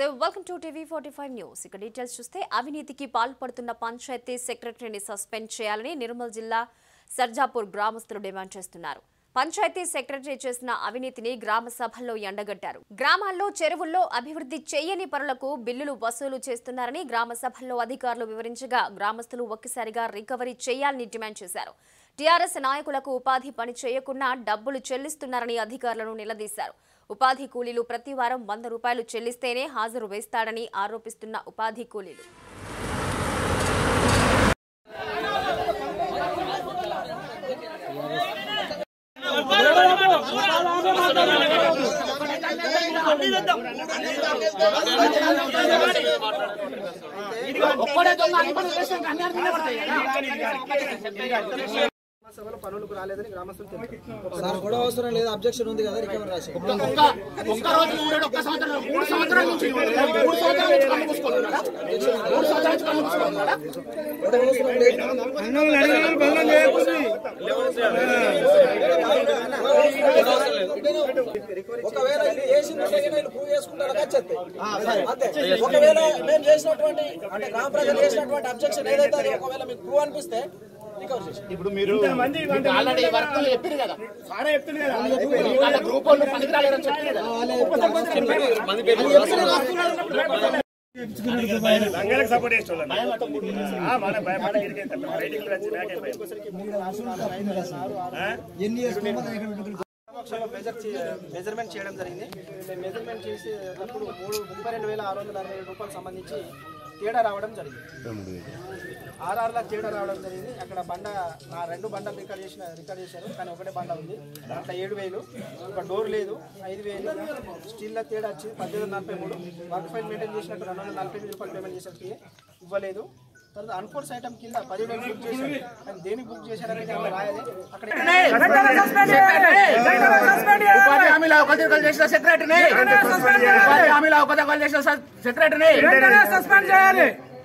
Welcome to TV forty five news ఇక details చూస్తే అవినీతికి పాల్పడుతున్న పంచాయతీ సెక్రటరీని సస్పెండ్ చేయాలని నిర్మల్ జిల్లా సర్జాపూర్ గ్రామస్తులు డిమాండ్ చేస్తున్నారు పంచాయతీ సెక్రటరీ చేసిన అవినీతిని గ్రామ సభల్లో ఎండగట్టారు గ్రామాల్లో చెరువుల్లో అభివృద్ధి చేయని పనులకు బిల్లులు వసూలు చేస్తున్నారని గ్రామ సభల్లో అధికారులు వివరించగా గ్రామస్తులు ఒక్కసారిగా రికవరీ చేయాలని డిమాండ్ చేశారు టీఆర్ఎస్ నాయకులకు ఉపాధి పని చేయకుండా డబ్బులు చెల్లిస్తున్నారని అధికారులను నిలదీశారు ఉపాధి కూలీలు ప్రతి వారం వంద రూపాయలు చెల్లిస్తేనే హాజరు వేస్తాడని ఆరోపిస్తున్న ఉపాధి కూలీలు సభలో పనులకు రాలేదని గ్రామస్తులు తెలిపారు సార్ గొడవ అవసరం లేదు అబ్జెక్షన్ ఉంది కదా రికవర్ రాసి ఒక్క రోజు మూడేడు ఒక్క సంవత్సరం మూడు సంవత్సరాల నుంచి మూడు సంవత్సరాల నుంచి కళ్ళు మూసుకుంటున్నాడా మూడు సంవత్సరాల నుంచి కళ్ళు మూసుకుంటున్నాడా గొడవ అవసరం లేదు ఒకవేళ ఇది చేసిన వీళ్ళు ప్రూవ్ చేసుకుంటారా ఖచ్చితంగా. అంతే ఒకవేళ మేము చేసినటువంటి అంటే గ్రామ ప్రజలు చేసినటువంటి అబ్జెక్షన్ ఏదైతే అది ఒకవేళ మీకు ప్రూవ్ అనిపిస్తే రికవర్ చేసి ఇప్పుడు మీరు మీకు ఆల్రెడీ వర్కులు చెప్పారు కదా సారే చెప్తుంది కదా వాళ్ళ గ్రూప్ వాళ్ళు పనికిరాలేరని చెప్పారు కదా రంగాలకు సపోర్ట్ చేసేవాళ్ళం ఆ, మన భయపడ ఇరికైతే రైటింగ్ వచ్చి బ్యాక్ అయిపోయింది సమక్షంలో మెజర్ చే- మెజర్మెంట్ చేయడం జరిగింది మేము మెజర్మెంట్ చేసేటప్పుడు మూడు ముప్పై రెండు వేల ఆరు వందల అరవై ఏడు రూపాయలు సంబంధించి తేడా రావడం జరిగింది ఆర్ఆర్లా తేడా రావడం జరిగింది అక్కడ బండ నా రెండు బండలు రికార్డ్ చేసిన రికార్డ్ చేశారు కానీ ఒకటే బండ ఉంది దాంట్లో ఏడు వేలు ఒక డోర్ లేదు ఐదు వేలు స్టీల్లో తేడా వచ్చి పద్దెనిమిది వందల నలభై మూడు వర్క్ ఫైల్ మెయింటైన్ చేసినట్టు రెండు వందల నలభై ఎనిమిది రూపాయలు పేమెంట్ చేసేటికి ఇవ్వలేదు తర్వాత అన్ఫోర్స్ ఐటమ్ కింద పదివేలు బుక్ చేశారు కానీ దేనికి బుక్ చేశారనేది అక్కడ రాయాలి అక్కడ ఉపాధి హామీల అవకతవకలు చేసిన సెక్రటరీని ఉపాధి హామీల అవకతవకలు చేసిన సెక్రటరీని సస్పెండ్ చేయాలి